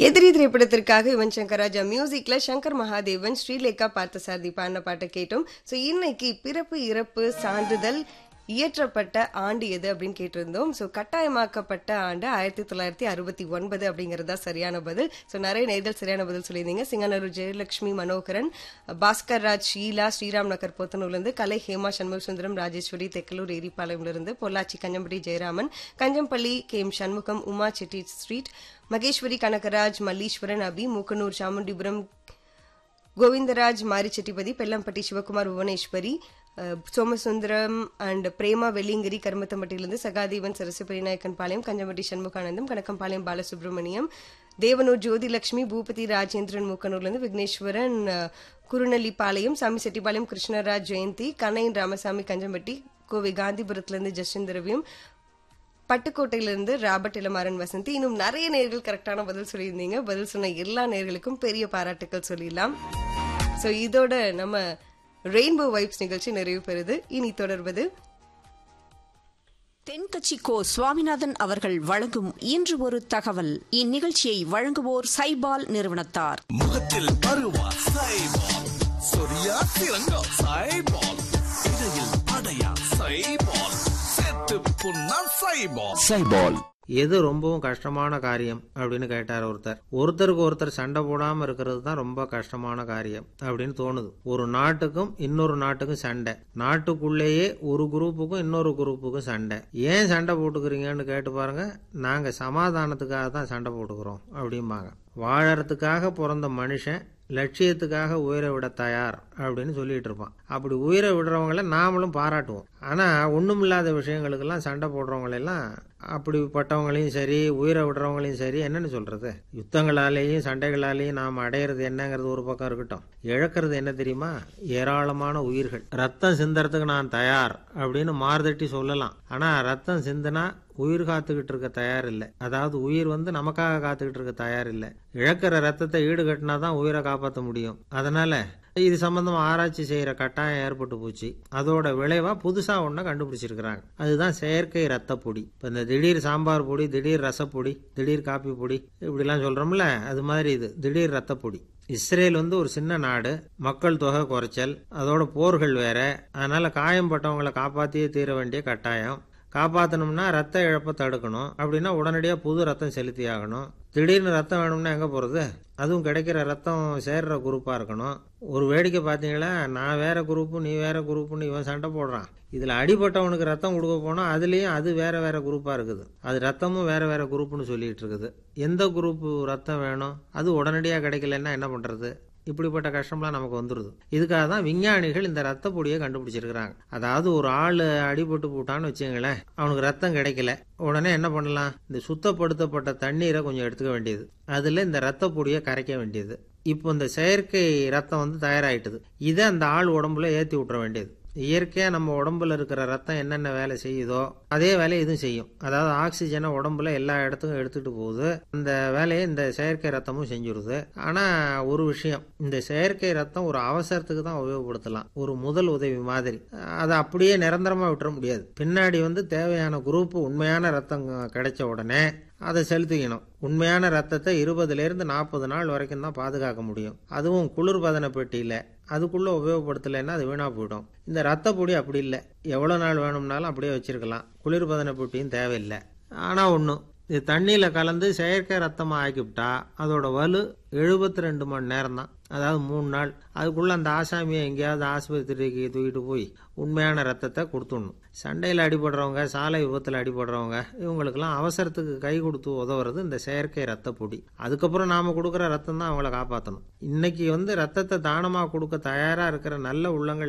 எதிரி திரைப்படத்திற்காக யுவன் சங்கர் ராஜா மியூசிக்ல சங்கர் மகாதேவன் ஸ்ரீலேகா பார்த்தசாரதி பாடின பாட்டை கேட்டோம் ஸோ இன்னைக்கு பிறப்பு இறப்பு சான்றிதழ் இயற்றப்பட்ட ஆண்டு எது அப்படின்னு கேட்டிருந்தோம் ஸோ கட்டாயமாக்கப்பட்ட ஆண்டு ஆயிரத்தி தொள்ளாயிரத்தி அறுபத்தி ஒன்பது அப்படிங்கிறது தான் சரியான பதில் ஸோ நிறைய நேர்கள் சரியான பதில் சொல்லியிருந்தீங்க சிங்கனூர் ஜெயலட்சுமி மனோகரன் பாஸ்கர் ராஜ் ஷீலா ஸ்ரீராம் நகர் போத்தனூர்லேருந்து கலை ஹேமா சண்முக சுந்தரம் ராஜேஸ்வரி தெக்கலூர் ஏரிப்பாளையம்லேருந்து Pollachi Kanjampadi Jayaraman Kanjampalli K M Shanmugam Uma Chetti street Maheswari Kanagaraj Malleeswaran Abi Mookanur Chamundipuram Govindaraj Marichettipathi Bellampatti Sivakumar Bhuvaneswari அஹ், சோமசுந்தரம் அண்ட் பிரேமா வெள்ளிங்கிரி கருமத்தம்பட்டியிலிருந்து சகாதேவன் சரஸ்வதி நாயக்கன் பாளையம் கஞ்சம்பட்டி சண்முகானந்தம் கணக்கம்பாளையம் பாலசுப்ரமணியம் தேவனூர் ஜோதிலட்சுமி பூபதி ராஜேந்திரன் மூக்கனூர்லேருந்து விக்னேஸ்வரன் அஹ், குருநெல்லிப்பாளையம் சாமி செட்டிப்பாளையம் கிருஷ்ணராஜ் ஜெயந்தி கண்ணையன் ராமசாமி கஞ்சம்பட்டி கோவை காந்திபுரத்திலிருந்து ஜஸ்டின் திரவியம் பட்டுக்கோட்டையிலிருந்து ராபர்ட் இளமாறன் வசந்தி இன்னும் நிறைய நேர்கள் கரெக்டான பதில் சொல்லியிருந்தீங்க பதில் சொன்ன எல்லா நேர்களுக்கும் பெரிய பாராட்டுக்கள் சொல்லிடலாம் ஸோ இதோட நம்ம ரெயின்போ வைப்ஸ் நிகழ்ச்சி நிறைவு பெறுது இனி தொடர்வது தென்கட்சி கோ சுவாமிநாதன் அவர்கள் வழங்கும் இன்று ஒரு தகவல் இந்நிகழ்ச்சியை வழங்குவோர் சைபால் நிறுவனத்தார் முகத்தில் பருவா சைபால் சொரியா சிறங்கா சைபால் இடையில் அடையா சைபால் செத்து புண்ணா சைபால் சைபால் எது ரொம்பவும் கஷ்டமான காரியம் அப்படின்னு கேட்டார் ஒருத்தர் ஒருத்தருக்கு ஒருத்தர் சண்டை போடாம இருக்கிறது தான் ரொம்ப கஷ்டமான காரியம் அப்படின்னு தோணுது ஒரு நாட்டுக்கும் இன்னொரு நாட்டுக்கும் சண்டை நாட்டுக்குள்ளேயே ஒரு குரூப்புக்கும் இன்னொரு குரூப்புக்கும் சண்டை ஏன் சண்டை போட்டுக்கிறீங்கன்னு கேட்டு பாருங்க நாங்க சமாதானத்துக்காக தான் சண்டை போட்டுக்கிறோம் அப்படிம்பாங்க வாழறதுக்காக பிறந்த மனுஷன் லட்சியத்துக்காக உயிரை விட தயார் அப்படின்னு சொல்லிட்டு இருப்பான் அப்படி உயிரை விடுறவங்கள நாமளும் பாராட்டுவோம் ஆனா ஒண்ணுமில்லாத விஷயங்களுக்கெல்லாம் சண்டை போடுறவங்களெல்லாம் அப்படிப்பட்டவங்களையும் சரி உயிரை விடுறவங்களையும் சரி என்னன்னு சொல்றது யுத்தங்களாலேயும் சண்டைகளாலேயும் நாம் அடையிறது என்னங்கிறது ஒரு பக்கம் இருக்கட்டும் இழக்கிறது என்ன தெரியுமா ஏராளமான உயிர்கள் ரத்தம் சிந்தறதுக்கு நான் தயார் அப்படின்னு மார்தட்டி சொல்லலாம் ஆனா ரத்தம் சிந்தினா உயிர் காத்துக்கிட்டு இருக்க தயார் இல்லை அதாவது உயிர் வந்து நமக்காக காத்துக்கிட்டு இருக்க தயார் இல்லை இழக்கிற ரத்தத்தை ஈடுகட்டினா தான் உயிரை காப்பாற்ற முடியும் அதனால இது சம்பந்தமா ஆராய்ச்சி செய்யற கட்டாயம் ஏற்பட்டு போச்சு அதோட விளைவா புதுசா ஒன்ன கண்டுபிடிச்சிருக்கிறாங்க அதுதான் செயற்கை ரத்த பொடி இப்ப இந்த திடீர் சாம்பார் பொடி திடீர் ரசப்பொடி திடீர் காப்பி பொடி இப்படிலாம் சொல்றோம்ல அது மாதிரி இது திடீர் ரத்த பொடி இஸ்ரேல் வந்து ஒரு சின்ன நாடு மக்கள் தொகை குறைச்சல் அதோட போர்கள் வேற அதனால காயம்பட்டவங்களை காப்பாத்தியே தீர வேண்டிய கட்டாயம் காப்பாற்றணும்னா ரத்த இழப்பை தடுக்கணும் அப்படின்னா உடனடியாக புது ரத்தம் செலுத்தி ஆகணும் திடீர்னு ரத்தம் வேணும்னா எங்கே போகிறது அதுவும் கிடைக்கிற ரத்தம் சேர்ற குரூப்பாக இருக்கணும் ஒரு வேடிக்கை பார்த்தீங்களா நான் வேற குரூப்பு நீ வேற குரூப்புன்னு இவன் சண்டை போடுறான் இதில் அடிபட்டவனுக்கு ரத்தம் கொடுக்க போனால் அதுலேயும் அது வேற வேற குரூப்பாக இருக்குது அது ரத்தமும் வேற வேற குரூப்புன்னு சொல்லிட்டு இருக்குது எந்த குரூப்பு ரத்தம் வேணும் அது உடனடியாக கிடைக்கலன்னா என்ன பண்ணுறது இப்படிப்பட்ட கஷ்டம்லாம் நமக்கு வந்துடுது இதுக்காக தான் விஞ்ஞானிகள் இந்த ரத்த பொடியை கண்டுபிடிச்சிருக்கிறாங்க அதாவது ஒரு ஆள் அடிபட்டு போட்டான்னு வச்சுங்களேன் அவனுக்கு ரத்தம் கிடைக்கல உடனே என்ன பண்ணலாம் இந்த சுத்தப்படுத்தப்பட்ட தண்ணீரை கொஞ்சம் எடுத்துக்க வேண்டியது அதுல இந்த ரத்த பொடியை கரைக்க வேண்டியது இப்போ இந்த செயற்கை ரத்தம் வந்து தயாராயிட்டுது இதை அந்த ஆள் உடம்புல ஏற்றி விட்டுற வேண்டியது இயற்கையா நம்ம உடம்புல இருக்கிற ரத்தம் என்னென்ன வேலை செய்யுதோ அதே வேலையை இதுவும் செய்யும் அதாவது ஆக்சிஜனை உடம்புல எல்லா இடத்துக்கும் எடுத்துட்டு போகுது அந்த வேலையை இந்த செயற்கை ரத்தமும் செஞ்சுருது ஆனா ஒரு விஷயம் இந்த செயற்கை ரத்தம் ஒரு அவசரத்துக்கு தான் உபயோகப்படுத்தலாம் ஒரு முதல் உதவி மாதிரி அதை அப்படியே நிரந்தரமா விட்டுற முடியாது பின்னாடி வந்து தேவையான குரூப் உண்மையான ரத்தம் கிடைச்ச உடனே அதை செலுத்திக்கணும் உண்மையான ரத்தத்தை இருபதுல இருந்து நாற்பது நாள் வரைக்கும் தான் பாதுகாக்க முடியும் அதுவும் குளிர்பதன பெட்டியில அதுக்குள்ள உபயோகப்படுத்தலைன்னா அது வீணா போயிடும் இந்த ரத்த பொடி அப்படி இல்லை எவ்வளவு நாள் வேணும்னாலும் அப்படியே வச்சிருக்கலாம் குளிர்பதன பெட்டியும் தேவையில்லை ஆனா ஒண்ணு இது தண்ணியில கலந்து செயற்கை ரத்தமா ஆக்கிவிட்டா அதோட வலு எழுபத்தி ரெண்டு மணி நேரம் தான் அதாவது மூணு நாள் அதுக்குள்ள அந்த ஆசாமியை எங்கேயாவது ஆஸ்பத்திரிக்கு தூக்கிட்டு போய் உண்மையான ரத்தத்தை கொடுத்துடணும் சண்டையில் அடிபடுறவங்க சாலை விபத்தில் அடிபடுறவங்க இவங்களுக்கெல்லாம் அவசரத்துக்கு கை கொடுத்து உதவுறது இந்த செயற்கை ரத்த பொடி அதுக்கப்புறம் நாம கொடுக்குற ரத்தம் தான் அவங்கள காப்பாற்றணும் இன்னைக்கு வந்து ரத்தத்தை தானமாக கொடுக்க தயாரா இருக்கிற நல்ல உள்ளங்கள்